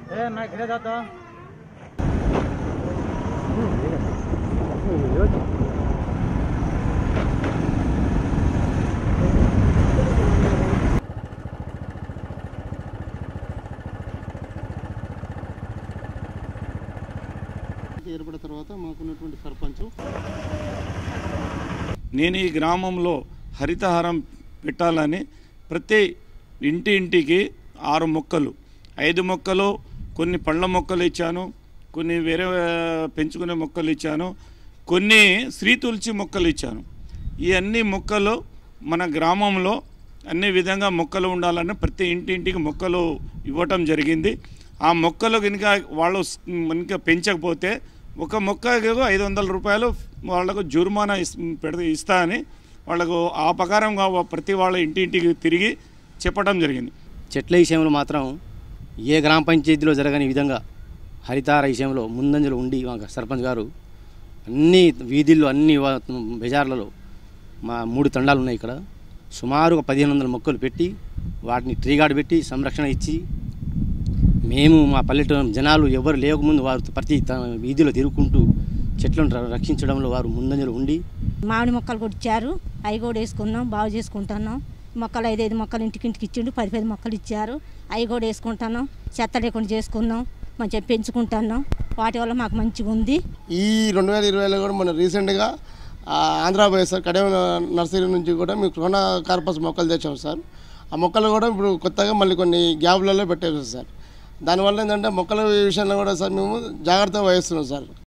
ए मैं घिरे जाता ఏర్పడిన తర్వాత మాకున్నటువంటి సర్పంచ్ నేను ఈ గ్రామంలో హరితహారం పెట్టాలని ప్రతి ఇంటి ఇంటికి ఆరు మొక్కలు ఐదు మొక్కలు కొన్ని పళ్ళ మొక్కలు ఇచ్చాను కొన్ని వేరే ఆ, పెంచుకునే మొక్కలు ఇచ్చాను కొన్ని శ్రీ తులసి మొక్కలు ఇచ్చాను ఈ అన్ని మొక్కలు మన గ్రామంలో అన్ని విధంగా మొక్కలు ఉండాలని ప్రతి ఇంటి ఇంటికి మొక్కలు ఇవ్వటం జరిగింది ఆ మొక్కలు కనుక వాళ్ళు స్- కనుక పెంచకపోతే ఒక మొక్కకు ఐదు వందల రూపాయలు వాళ్ళకు జుర్మానా ఇస్ పెడితే ఇస్తా అని వాళ్ళకు ఆ ప్రకారంగా వా- ప్రతి వాళ్ళ ఇంటి ఇంటికి తిరిగి చెప్పడం జరిగింది చెట్ల విషయంలో మాత్రం ఏ గ్రామ పంచాయతీలో జరగని విధంగా హరితార విషయంలో ముందంజలో ఉండి మా సర్పంచ్ గారు అన్ని వీధుల్లో అన్ని వా- బజార్లలో మా మూడు తండాలు ఉన్నాయి ఇక్కడ సుమారు ఒక పదిహేను వందల మొక్కలు పెట్టి వాటిని ట్రీ గార్డ్ పెట్టి సంరక్షణ ఇచ్చి మేము మా పల్లెటూరు జనాలు ఎవరు లేకముందు వారు ప్రతి త- వీధిలో తిరుగుకుంటూ చెట్లను ర- రక్షించడంలో వారు ముందంజలో ఉండి మామిడి మొక్కలు కూడా ఇచ్చారు అవి కూడా వేసుకున్నాం బాగు చేసుకుంటున్నాం మొక్కలు ఐదైదు మొక్కలు ఇంటికి ఇంటికి ఇచ్చిండు పది పది మొక్కలు ఇచ్చారు అవి కూడా వేసుకుంటున్నాం చెత్త లేకుండా చేసుకున్నాం మంచిగా పెంచుకుంటున్నాం వాటి వల్ల మాకు మంచిగా ఉంది ఈ రెండు వేల ఇరవైలో కూడా మన రీసెంట్గా ఆ, ఆంధ్ర పోయి సార్ కడెం నర్సరీ నుంచి కూడా మీకు కరోనా కార్పస్ మొక్కలు తెచ్చాం సార్ ఆ మొక్కలు కూడా ఇప్పుడు కొత్తగా మళ్ళీ కొన్ని గ్యాప్లలో పెట్టేసాం సార్ దానివల్ల ఏంటంటే మొక్కల విషయంలో కూడా సార్ మేము జాగ్రత్త వహిస్తున్నాం సార్